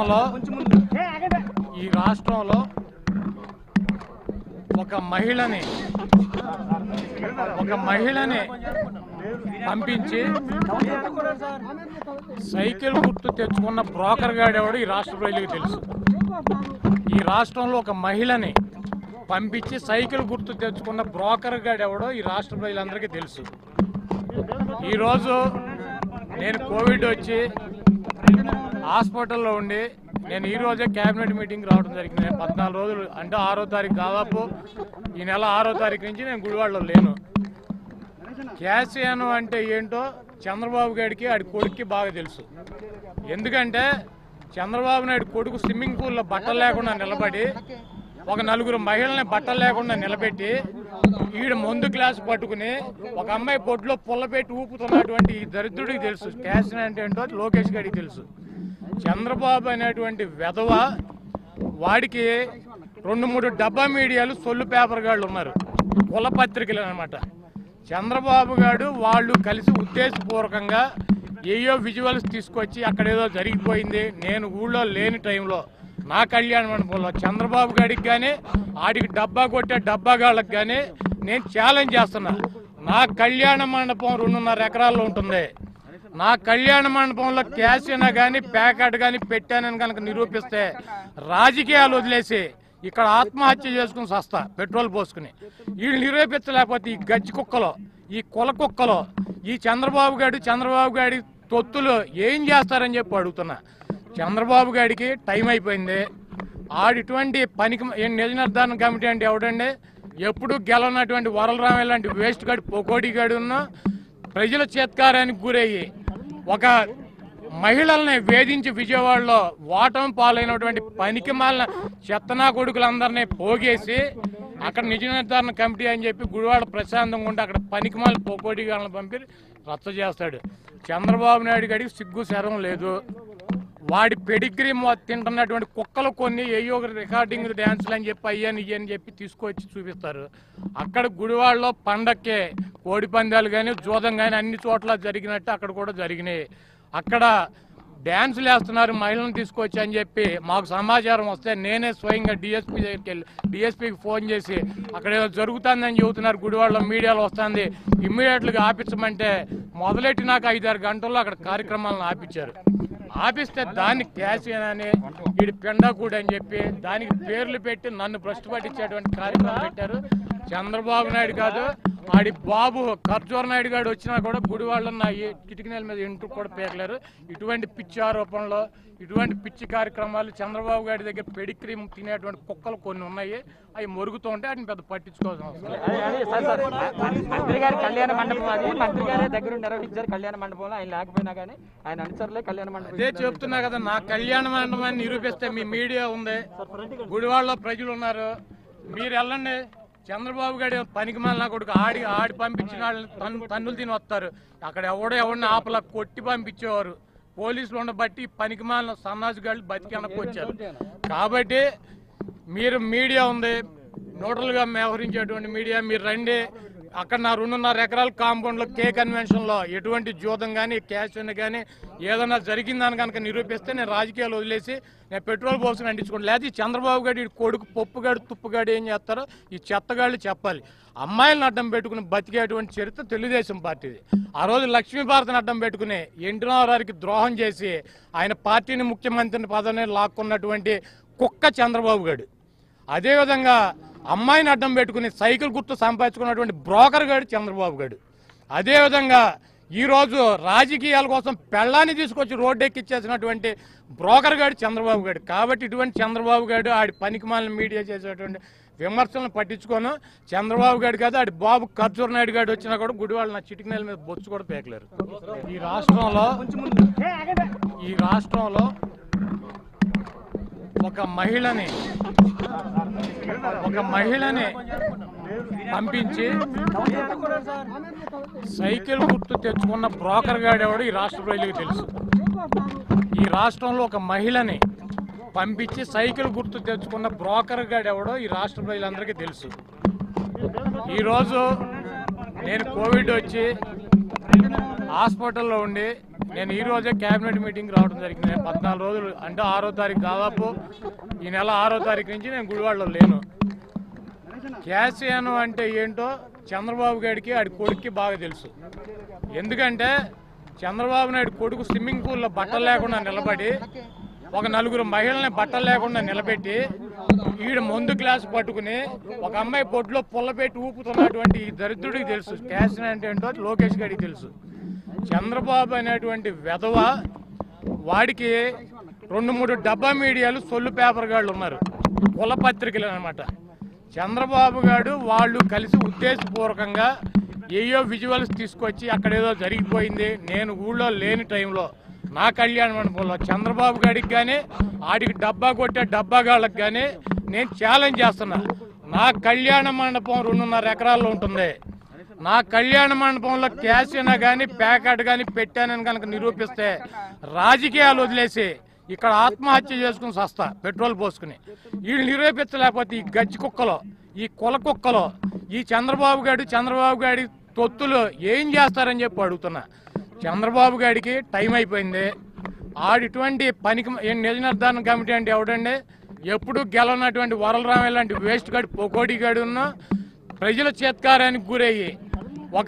రాష్ట్రంలో ఈ రాష్ట్రంలో ఒక మహిళని ఒక మహిళని పంపించి సైకిల్ గుర్తు తెచ్చుకున్న బ్రోకర్ గాడెవడు ఈ రాష్ట్ర ప్రజలకు తెలుసు ఈ రాష్ట్రంలో ఒక మహిళని పంపించి సైకిల్ గుర్తు తెచ్చుకున్న బ్రోకర్ గాడెవడో ఈ రాష్ట్ర ప్రజలందరికీ తెలుసు ఈరోజు నేను కోవిడ్ వచ్చి హాస్పిటల్లో ఉండి నేను ఈ రోజే క్యాబినెట్ మీటింగ్ రావడం జరిగింది నేను పద్నాలుగు రోజులు అంటే ఆరో తారీఖు దాదాపు ఈ నెల ఆరో తారీఖు నుంచి నేను గుడివాడలో లేను క్యాసియాను అంటే ఏంటో చంద్రబాబు గారికి ఆడి కొడుక్కి బాగా తెలుసు ఎందుకంటే చంద్రబాబు నాయుడు కొడుకు స్విమ్మింగ్ పూల్లో బట్టలు లేకుండా నిలబడి ఒక నలుగురు మహిళల్ని బట్టలు లేకుండా నిలబెట్టి ఈడు ముందు గ్లాస్ పట్టుకుని ఒక అమ్మాయి పొట్టులో పుల్ల పెట్టి ఊపుతున్నటువంటి ఈ దరిద్రుడికి తెలుసు క్యాసిన్ అంటే ఏంటో లోకేష్ గారికి తెలుసు చంద్రబాబు అనేటువంటి వెధవ వాడికి రెండు మూడు డబ్బా మీడియాలు సొల్లు పేపర్ గాళ్ళు ఉన్నారు కుల పత్రికలు అనమాట చంద్రబాబు గారు వాళ్ళు కలిసి ఉద్దేశపూర్వకంగా ఏయో విజువల్స్ తీసుకొచ్చి అక్కడ ఏదో జరిగిపోయింది నేను ఊళ్ళో లేని టైంలో నా కళ్యాణ మండపంలో చంద్రబాబు గారికి కానీ ఆడికి డబ్బా కొట్టే డబ్బా గాళ్ళకి కానీ నేను ఛాలెంజ్ చేస్తున్నా నా కళ్యాణ మండపం రెండున్నర ఎకరాల్లో ఉంటుంది నా కళ్యాణ మండపంలో క్యాష్ అయినా కానీ ప్యాకెట్ కానీ పెట్టానని కనుక నిరూపిస్తే రాజకీయాలు వదిలేసి ఇక్కడ ఆత్మహత్య చేసుకుని సస్తా పెట్రోల్ పోసుకుని వీళ్ళు నిరూపించలేకపోతే ఈ గజ్జి కుక్కలో ఈ కుల కుక్కలో ఈ చంద్రబాబు గారు చంద్రబాబు గారి తొత్తులు ఏం చేస్తారని చెప్పి అడుగుతున్నా చంద్రబాబు గారికి టైం అయిపోయింది ఆడిటువంటి పనికి ఏం నిజ నిర్ధారణ కమిటీ అంటే ఎవడండి ఎప్పుడు గెలవనటువంటి వరలరామయ్య లాంటి వేస్ట్ గాడి పొకోడి గాడి ఉన్న ప్రజల చేత్కారానికి గురయ్యి ఒక మహిళల్ని వేధించి విజయవాడలో ఓటమి పాలైనటువంటి పనికి మాలిన చెత్తనా కొడుకులందరినీ పోగేసి అక్కడ నిజ నిర్ధారణ కమిటీ అని చెప్పి గుడివాడ ప్రశాంతంగా ఉంటే అక్కడ పనికి మాలిన పొకోడి గారిని పంపి రచ్చ చేస్తాడు చంద్రబాబు నాయుడు గడికి సిగ్గు శరం లేదు వాడి పెడిగ్రీ తింటున్నటువంటి కుక్కలు కొన్ని ఏయో ఒక రికార్డింగ్ డ్యాన్సులు అని చెప్పి అయ్యని ఇయ్యని చెప్పి తీసుకొచ్చి చూపిస్తారు అక్కడ గుడివాడలో పండక్కే కోడి పందాలు కానీ జూదం కానీ అన్ని చోట్ల జరిగినట్టు అక్కడ కూడా జరిగినాయి అక్కడ డ్యాన్సులు వేస్తున్నారు మహిళలను తీసుకొచ్చి అని చెప్పి మాకు సమాచారం వస్తే నేనే స్వయంగా డిఎస్పీ దగ్గరికి వెళ్ళి డిఎస్పీకి ఫోన్ చేసి అక్కడ ఏదో జరుగుతుందని చెబుతున్నారు గుడివాడలో మీడియాలో వస్తుంది ఇమ్మీడియట్గా ఆపించమంటే మొదలెట్టి నాకు ఐదారు గంటల్లో అక్కడ కార్యక్రమాలను ఆపించారు ఆపిస్తే దాన్ని క్యాష్ అని వీడి పెండాకూడు అని చెప్పి దానికి పేర్లు పెట్టి నన్ను భ్రష్టు పట్టించేటువంటి కార్యక్రమం పెట్టారు చంద్రబాబు నాయుడు కాదు ఆడి బాబు ఖర్జూర నాయుడు గారు వచ్చినా కూడా గుడివాళ్ళ నా ఈ కిటికీల మీద ఇంటూ కూడా పేకలేరు ఇటువంటి పిచ్చి ఆరోపణలు ఇటువంటి పిచ్చి కార్యక్రమాలు చంద్రబాబు గారి దగ్గర పెడిక్రీమ్ తినేటువంటి కుక్కలు కొన్ని ఉన్నాయి అవి మొరుగుతూ ఉంటే వాటిని పెద్ద పట్టించుకోవాల్సిన అవసరం లేదు. అదే, అదే, సార్, సార్, మంత్రి గారి కళ్యాణ మండపం అది మంత్రి గారే దగ్గర నిర్వహించారు కళ్యాణ మండపంలో ఆయన లేకపోయినా కానీ ఆయన అనుచరులే కళ్యాణ మండపం అదే చెప్తున్నా కదా నా కళ్యాణ మండపాన్ని నిరూపిస్తే మీ మీడియా ఉంది గుడివాడలో ప్రజలు ఉన్నారు మీరు వెళ్ళండి చంద్రబాబు గారి పనికి నా కొడుకు ఆడి ఆడి పంపించిన వాళ్ళని తన్ను తన్నులు తిని వస్తారు అక్కడ ఎవడో ఎవడిని ఆపలా కొట్టి పంపించేవారు పోలీసులు ఉండబట్టి పనికి మాలిన సన్నాసి గాళ్ళు బతికి వెనక్కి వచ్చారు కాబట్టి మీరు మీడియా ఉంది న్యూట్రల్గా వ్యవహరించేటువంటి మీడియా మీరు రండి అక్కడ నా రెండున్నర ఎకరాల కాంపౌండ్లో కే కన్వెన్షన్లో ఎటువంటి జూదం కానీ క్యాష్ కానీ ఏదైనా జరిగిందని కనుక నిరూపిస్తే నేను రాజకీయాలు వదిలేసి నేను పెట్రోల్ పోసుకుని అంటించుకోండి లేదా ఈ చంద్రబాబు గారి ఈ కొడుకు పప్పుగాడు తుప్పుగాడు ఏం చేస్తారో ఈ చెత్తగాళ్ళు చెప్పాలి అమ్మాయిలను అడ్డం పెట్టుకుని బతికేటువంటి చరిత్ర తెలుగుదేశం పార్టీది ఆ రోజు లక్ష్మీభారతిని అడ్డం పెట్టుకుని ఎన్టీ రామారావుకి ద్రోహం చేసి ఆయన పార్టీని ముఖ్యమంత్రిని పదవిని లాక్కున్నటువంటి కుక్క చంద్రబాబు గారు అదేవిధంగా అమ్మాయిని అడ్డం పెట్టుకుని సైకిల్ గుర్తు సంపాదించుకున్నటువంటి బ్రోకర్ గాడు చంద్రబాబు గారు అదేవిధంగా ఈరోజు రాజకీయాల కోసం పెళ్ళాన్ని తీసుకొచ్చి రోడ్డు ఎక్కిచ్చేసినటువంటి బ్రోకర్ గాడు చంద్రబాబు గారు కాబట్టి ఇటువంటి చంద్రబాబు గారు ఆడి పనికి మాలిన మీడియా చేసేటువంటి విమర్శలను పట్టించుకోను చంద్రబాబు గారు కాదు ఆడి బాబు ఖర్జూర నాయుడు గారు వచ్చినా కూడా గుడివాళ్ళు నా చిటికినేల మీద బొచ్చు కూడా పేకలేరు ఈ రాష్ట్రంలో ఈ రాష్ట్రంలో ఒక మహిళని ఒక మహిళని పంపించి సైకిల్ గుర్తు తెచ్చుకున్న బ్రోకర్ గాడెవడు ఈ రాష్ట్ర ప్రజలకు తెలుసు ఈ రాష్ట్రంలో ఒక మహిళని పంపించి సైకిల్ గుర్తు తెచ్చుకున్న బ్రోకర్ గాడెవడో ఈ రాష్ట్ర ప్రజలందరికీ తెలుసు ఈరోజు నేను కోవిడ్ వచ్చి హాస్పిటల్లో ఉండి నేను ఈ రోజే కేబినెట్ మీటింగ్ రావడం జరిగింది నేను పద్నాలుగు రోజులు అంటే ఆరో తారీఖు దాదాపు ఈ నెల ఆరో తారీఖు నుంచి నేను గుడివాడలో లేను క్యాసియాను అంటే ఏంటో చంద్రబాబు గారికి ఆడి కొడుక్కి బాగా తెలుసు ఎందుకంటే చంద్రబాబు నాయుడు కొడుకు స్విమ్మింగ్ పూల్లో బట్టలు లేకుండా నిలబడి ఒక నలుగురు మహిళల్ని బట్టలు లేకుండా నిలబెట్టి ఈడ ముందు గ్లాస్ పట్టుకుని ఒక అమ్మాయి పొట్టులో పుల్ల పెట్టి ఊపుతున్నటువంటి ఈ దరిద్రుడికి తెలుసు క్యాసిన్ అంటే ఏంటో లోకేష్ గారికి తెలుసు చంద్రబాబు అనేటువంటి వెధవ వాడికి రెండు మూడు డబ్బా మీడియాలు సొల్లు పేపర్ గాళ్ళు ఉన్నారు కుల పత్రికలు అనమాట చంద్రబాబు గారు వాళ్ళు కలిసి ఉద్దేశపూర్వకంగా ఏయో విజువల్స్ తీసుకొచ్చి అక్కడ ఏదో జరిగిపోయింది నేను ఊళ్ళో లేని టైంలో నా కళ్యాణ మండపంలో చంద్రబాబు గారికి కానీ ఆడికి డబ్బా కొట్టే డబ్బాగాళ్ళకి కానీ నేను ఛాలెంజ్ చేస్తున్నా నా కళ్యాణ మండపం రెండున్నర ఎకరాల్లో ఉంటుంది నా కళ్యాణ మండపంలో క్యాసినా కానీ ప్యాకెట్ కానీ పెట్టానని కనుక నిరూపిస్తే రాజకీయాలు వదిలేసి ఇక్కడ ఆత్మహత్య చేసుకుని సస్తా పెట్రోల్ పోసుకుని వీళ్ళు నిరూపించలేకపోతే ఈ గజ్జి కుక్కలో ఈ కుల కుక్కలో ఈ చంద్రబాబు గారు చంద్రబాబు గారి తొత్తులు ఏం చేస్తారని చెప్పి అడుగుతున్నా చంద్రబాబు గారికి టైం అయిపోయింది ఆడిటువంటి పనికి ఏం నిజ నిర్ధారణ కమిటీ అంటే ఎవడండి ఎప్పుడు గెలవనటువంటి వరలరామ లాంటి వేస్ట్ గాడి పొకోడి గాడున్న ప్రజల చేత్కారానికి గురయ్యి ఒక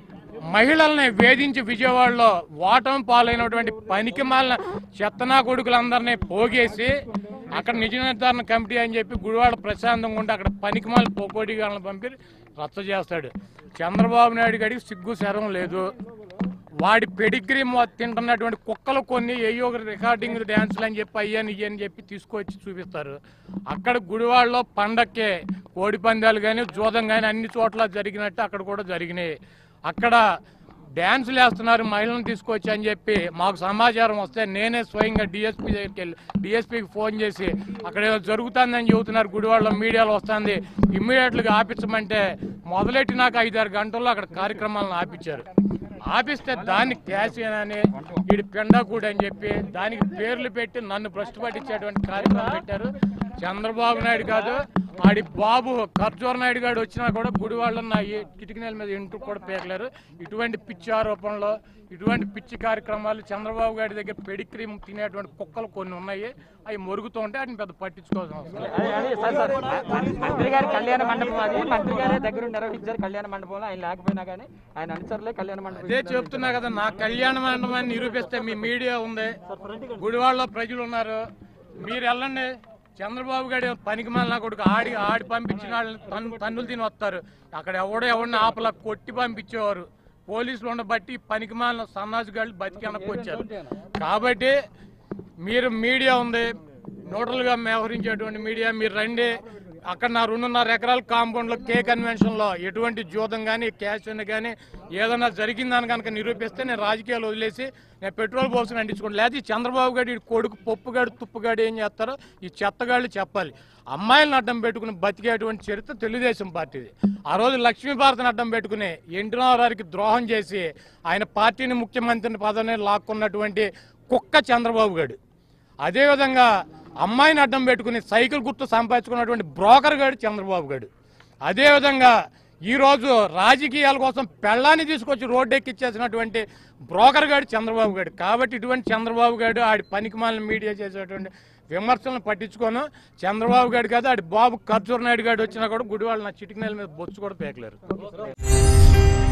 మహిళల్ని వేధించి విజయవాడలో ఓటమి పాలైనటువంటి పనికి మాలిన చెత్తనా కొడుకులందరినీ పోగేసి అక్కడ నిజ నిర్ధారణ కమిటీ అని చెప్పి గుడివాడ ప్రశాంతంగా ఉండి అక్కడ పనికి మాలిన పోకోడి గాళ్ళని పంపి రచ్చ చేస్తాడు చంద్రబాబు నాయుడు గడికి సిగ్గు శరం లేదు వాడి పెడిగ్రీ తింటున్నటువంటి కుక్కలు కొన్ని ఏయో ఒక రికార్డింగ్ డ్యాన్సులు అని చెప్పి అయ్యని ఇయ్యి అని చెప్పి తీసుకొచ్చి చూపిస్తారు అక్కడ గుడివాడలో పండక్కే కోడి పందాలు కానీ జూదం కానీ అన్ని చోట్ల జరిగినట్టు అక్కడ కూడా జరిగినాయి అక్కడ డ్యాన్సులు వేస్తున్నారు మహిళలను తీసుకొచ్చి అని చెప్పి మాకు సమాచారం వస్తే నేనే స్వయంగా డిఎస్పీ దగ్గరికి వెళ్ళి డిఎస్పీకి ఫోన్ చేసి అక్కడ ఏదో జరుగుతుందని చెబుతున్నారు గుడివాడలో మీడియాలో వస్తుంది ఇమ్మీడియట్గా ఆపించమంటే మొదలెట్టినాక ఐదారు గంటల్లో అక్కడ కార్యక్రమాలను ఆపించారు ఆపిస్తే దాన్ని క్యాషియన్ అని వీడి పెండాకూడు అని చెప్పి దానికి పేర్లు పెట్టి నన్ను భ్రష్టు పట్టించేటువంటి కార్యక్రమం పెట్టారు చంద్రబాబు నాయుడు కాదు ఆడి బాబు ఖర్జూర నాయుడు గారు వచ్చినా కూడా గుడివాళ్ళ నా ఈ కిటికీల మీద ఇంటూ కూడా పేకలేరు ఇటువంటి పిచ్చి ఆరోపణలు ఇటువంటి పిచ్చి కార్యక్రమాలు చంద్రబాబు గారి దగ్గర పెడిక్రీ తినేటువంటి కుక్కలు కొన్ని ఉన్నాయి అవి మొరుగుతూ ఉంటే వాటిని పెద్ద పట్టించుకోవాల్సిన అవసరం లేదు. అదే అదే సార్ సార్ మంత్రి గారి కళ్యాణ మండపం అది మంత్రి గారే దగ్గర నిర్వహించారు కళ్యాణ మండపంలో ఆయన లేకపోయినా కానీ ఆయన అనుచరులే కళ్యాణ మండపం అదే చెప్తున్నా కదా నా కళ్యాణ మండపాన్ని నిరూపిస్తే మీ మీడియా ఉంది గుడివాడలో ప్రజలు ఉన్నారు మీరు వెళ్ళండి చంద్రబాబు గారి పనికి మాలిన కొడుకు ఆడి ఆడి పంపించిన వాళ్ళని తన్ను తన్నులు తిని వస్తారు అక్కడ ఎవడో ఎవరిని ఆపలా కొట్టి పంపించేవారు పోలీసులు ఉండబట్టి పనికి మాలిన సన్నాజు గాళ్ళు బతికి వెనక్కి వచ్చారు కాబట్టి మీరు మీడియా ఉంది న్యూట్రల్ గా వ్యవహరించేటువంటి మీడియా మీరు రండి అక్కడ నా రెండున్నర ఎకరాల కాంపౌండ్ లో కే కన్వెన్షన్ లో ఎటువంటి జూదం కానీ క్యాష్ కానీ ఏదైనా జరిగిందని కనుక నిరూపిస్తే నేను రాజకీయాలు వదిలేసి నేను పెట్రోల్ పోసుకుని అంటించుకోండి లేదా ఈ చంద్రబాబు గారి ఈ కొడుకు పప్పుగాడు తుప్పుగాడు ఏం చేస్తారో ఈ చెత్తగాళ్ళు చెప్పాలి అమ్మాయిలను అడ్డం పెట్టుకుని బతికేటువంటి చరిత్ర తెలుగుదేశం పార్టీది ఆ రోజు లక్ష్మీభారతిని అడ్డం పెట్టుకుని ఎన్టీ రామారావుకి ద్రోహం చేసి ఆయన పార్టీని ముఖ్యమంత్రిని పదవిని లాక్కున్నటువంటి కుక్క చంద్రబాబు గారు అదేవిధంగా అమ్మాయిని అడ్డం పెట్టుకుని సైకిల్ గుర్తు సంపాదించుకున్నటువంటి బ్రోకర్ గాడు చంద్రబాబు గారు అదేవిధంగా ఈరోజు రాజకీయాల కోసం పెళ్ళాన్ని తీసుకొచ్చి రోడ్డు ఎక్కిచ్చేసినటువంటి బ్రోకర్ గాడు చంద్రబాబు గారు కాబట్టి ఇటువంటి చంద్రబాబు గారు ఆడి పనికిమాలిన మీడియా చేసేటువంటి విమర్శలను పట్టించుకోను చంద్రబాబు గారు కాదు ఆడి బాబు ఖర్జూర్ నాయుడు గారు వచ్చినా కూడా గుడివాళ్ళ నా చిటికి నెల మీద బొచ్చు కూడా పేకలేరు